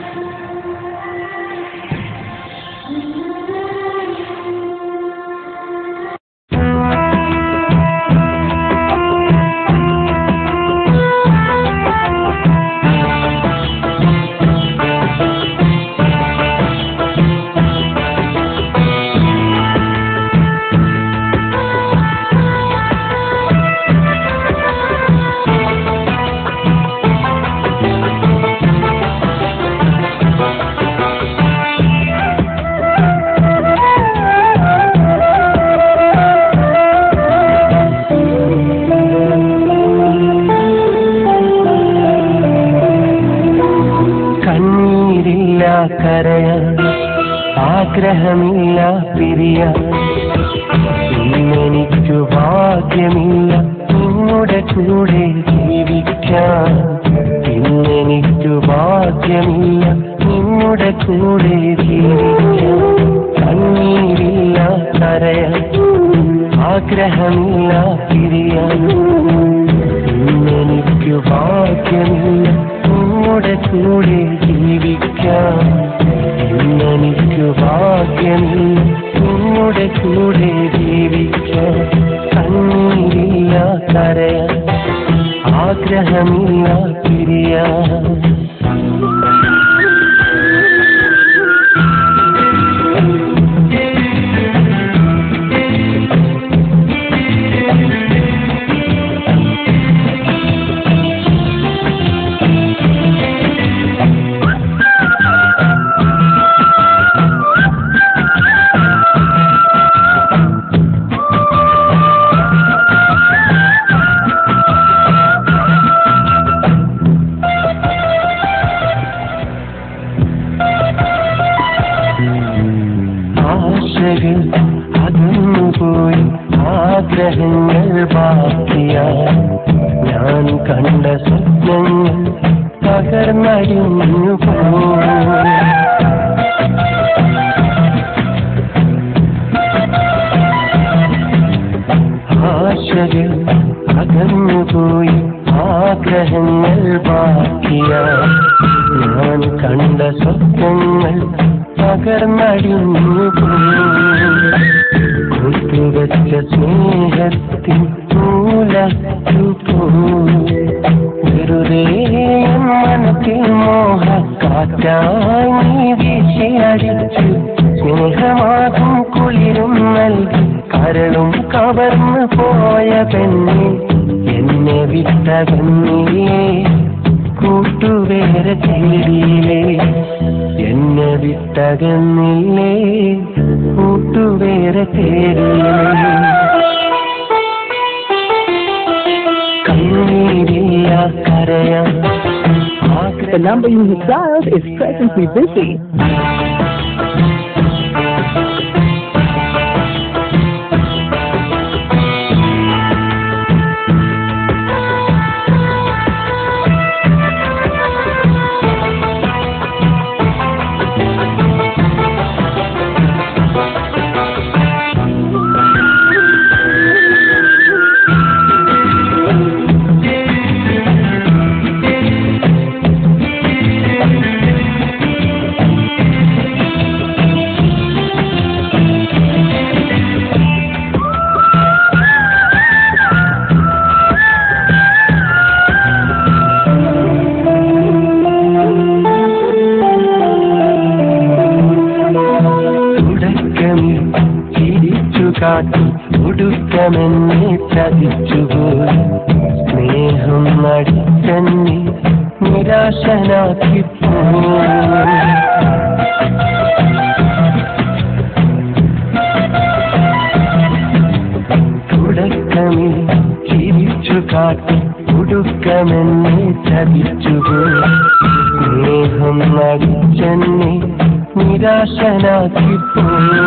കണ്ണീരില്ല കരയാൻ ആഗ്രഹമില്ല പിരിയാൻ ഇന്നെനിക്കു ഭാഗ്യമില്ല നിങ്ങളുടെ കൂടെ ജീവിക്കാൻ ഇന്നെനിക്കു ഭാഗ്യമില്ല നിങ്ങളുടെ കൂടെ ജീവിക്കാൻ കണ്ണീരില്ല കരയാൻ ആഗ്രഹമില്ല പിരിയാൻ ഇന്നെനിക്കു ഭാഗ്യമില്ല നിങ്ങളുടെ കൂടെ ജീവിക്കാൻ ഇന്നെനിക്കു ഭാഗ്യമില്ല നിങ്ങളുടെ കൂടെ ജീവിക്കാൻ കണ്ണീരില്ല കരയാൻ ആഗ്രഹമില്ല പിരിയാൻ ആശകൾ അകന്നുപോയി ആഗ്രഹങ്ങൾ ബാക്കിയായി ഞാൻ കണ്ട സ്വപ്നങ്ങൾ പകർന്നടിഞ്ഞു പോയി ആശകൾ അകന്നുപോയി ആഗ്രഹങ്ങൾ ബാക്കിയായി ഞാൻ കണ്ട സ്വപ്നങ്ങൾ പകർന്നടിഞ്ഞു പോയി കൂട്ടുവച്ച സ്നേഹത്തിൻ മൂലത്തു പോയി വെറുതെ എൻ മനത്തിൽ മോഹ കാറ്റായി നീ വീശിയടിച്ചു സ്നേഹമാകും കുളിരും നൽകി കരളും കവർന്നു പോയ പെണ്ണെ എന്നെ വിട്ടകന്നില്ലേ കൂട്ടുവേറെ തേടിയില്ലേ എന്നെ വിട്ടകന്നില്ലേ കൂട്ടുവേറെ തേടിയില്ലേ കണ്ണീരില്ല കരയാൻ The number you have dialed is presently busy. തുടക്കമിൽ ചിരിച്ചു കാട്ടി ഒടുക്കമെന്നെ ചതിച്ചുപോയി സ്നേഹം നടിച്ചെന്നെ നിരാശനാക്കി പോയി തുടക്കമിൽ ചിരിച്ചു കാട്ടി ഒടുക്കമെന്നെ ചതിച്ചുപോയി സ്നേഹം നടിച്ചെന്നെ നിരാശനാക്കി പോയി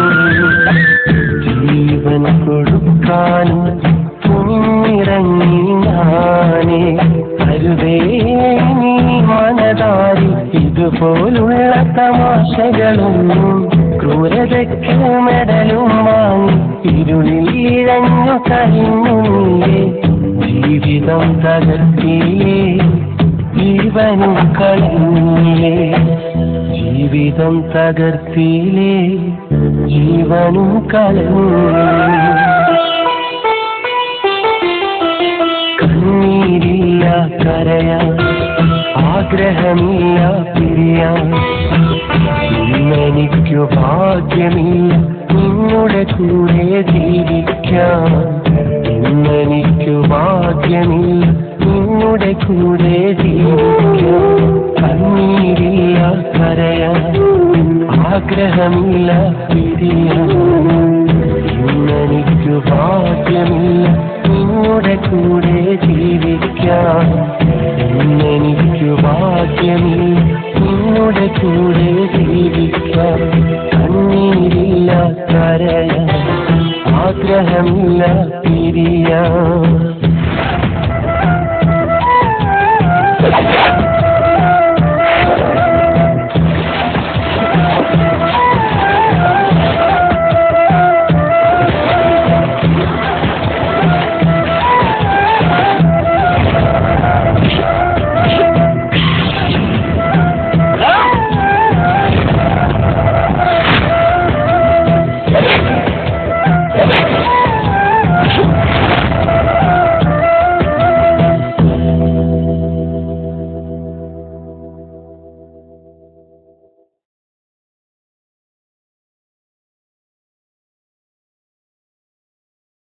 ജീവൻ കൊടുക്കാനും തുണിഞ്ഞിറങ്ങി ഞാനേ അരുതേ നീ മനതാരി ഇതുപോലുള്ള തമാശകളൊന്നും ക്രൂരതയ്ക്ക് മെഡലും വാങ്ങി ഇരുളിൽ ഇഴഞ്ഞു കഴിഞ്ഞു നീയേ ജീവിതം തകർത്തിയേ ജീവനും കളഞ്ഞില്ലേ ജീവിതം തകർത്തിയിലേ ജീവനും കളഞ്ഞു കണ്ണീരില്ല കരയാൻ ആഗ്രഹമില്ല പിരിയാൻ ഇന്നെനിക്കു ഭാഗ്യമില്ല നിങ്ങളുടെ കൂടെ ജീവിക്കാൻ ഇന്നെനിക്കു ഭാഗ്യമില്ല നിങ്ങളുടെ കൂടെ ജീവിക്കാൻ കണ്ണീരില്ല കരയാൻ ആഗ്രഹമില്ല പിരിയാൻ ഇന്നെനിക്കു ഭാഗ്യമില്ല നിങ്ങളുടെ കൂടെ ജീവിക്കാൻ ഇന്നെനിക്കു ഭാഗ്യമില്ല നിങ്ങളുടെ കൂടെ ജീവിക്കാൻ കണ്ണീരില്ല കരയാൻ ആഗ്രഹമില്ല പിരിയാൻ